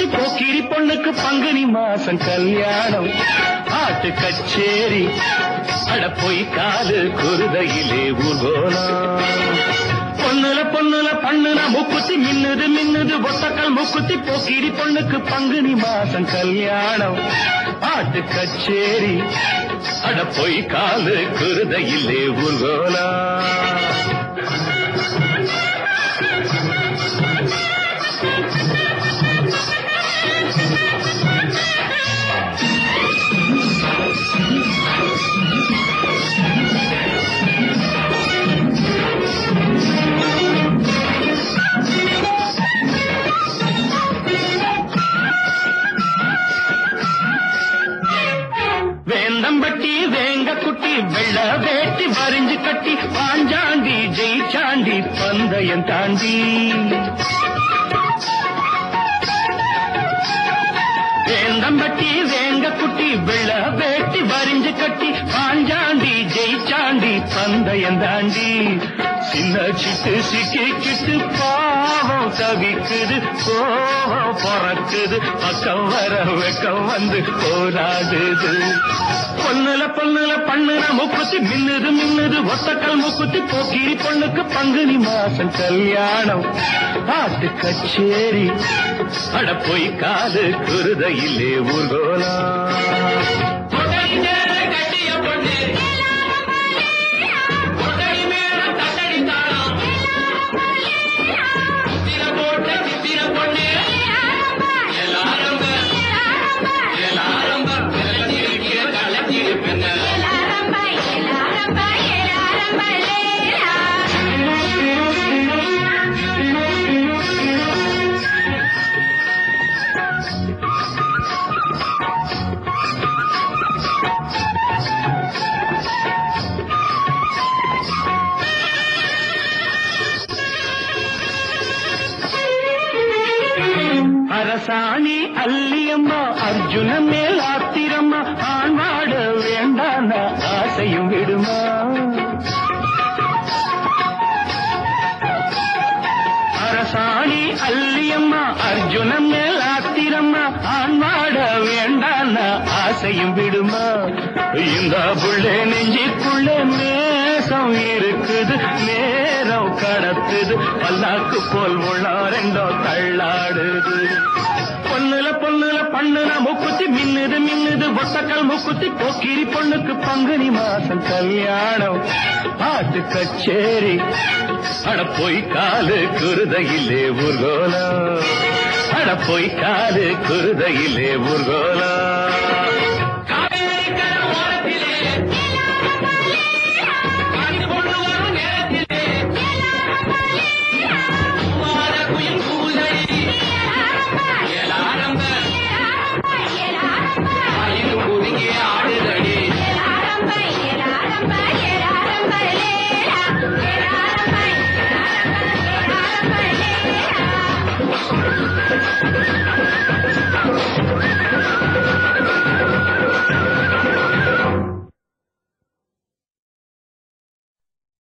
போக்கிரி பொண்ணுக்கு பங்குனி மாசம் கல்யாணம் ஆட்டு கச்சேரி அட போய் காலு குருதையிலே ஊர்கோலம் பொண்ணுல பொண்ணுல பண்ணுன மூக்குத்தி மின்னுது மின்னுது ஒத்தக்கல் மூக்குத்தி போக்கிரி பொண்ணுக்கு பங்குனி மாசம் கல்யாணம் ஆட்டு கச்சேரி அட போய் காலு குருதையிலே ஊர்கோலா வேந்தம்பட்டி வேங்க குட்டி வெள்ள வேட்டி வரிஞ்சு கட்டி பாஞ்சாண்டி ஜெயிச்சாண்டி பந்தயம் தாண்டி வேந்தம்பட்டி வேங்க குட்டி வெள்ள வேட்டி வரிஞ்சு கட்டி பாஞ்சாண்டி ஜெயிச்சாண்டி பந்தயம் தாண்டி சின்ன சிட்டு சிக்கிக்கிட்டு பாவம் தவிக்குது கோவம் பிறக்குது பக்கம் வர வெக்கம் வந்து போராடுது பொண்ணுல பொண்ணுல பண்ணுன முக்குத்தி மின்னுது மின்னுது ஒத்தக்கல் முக்குத்தி போக்கிரி பொண்ணுக்கு பங்குனி மாசம் கல்யாணம் பாட்டு கச்சேரி அட போய் காது குருதையிலே ஊர்கோலா அரசாணி அல்லியம்மா அர்ஜுன மேல் ஆத்திரம்மா ஆண்வாட வேண்டான ஆசையும் விடுமா அரசாணி அல்லியம்மா அர்ஜுன மேல் ஆத்திரம்மா ஆண்வாட வேண்டான ஆசையும் விடுமா இந்த புள்ளே நெஞ்சிக்குள்ள நேசம் இருக்குது நேரம் கடத்துது பல்லாக்கு போல் உள்ளா ரெண்டோ தள்ளாடுது பொண்ணுல பொண்ணுல பண்ணுன முக்குத்தி மின்னுது மின்னுது ஒத்தக்கல் முக்குத்தி போக்கிரி பொண்ணுக்கு பங்குனி மாசம் கல்யாணம் பாட்டு கச்சேரி அட போய் காலு குருதையிலே ஊர்கோலா அட போய் காலு குருதையிலே ஊர்கோலா Yeah.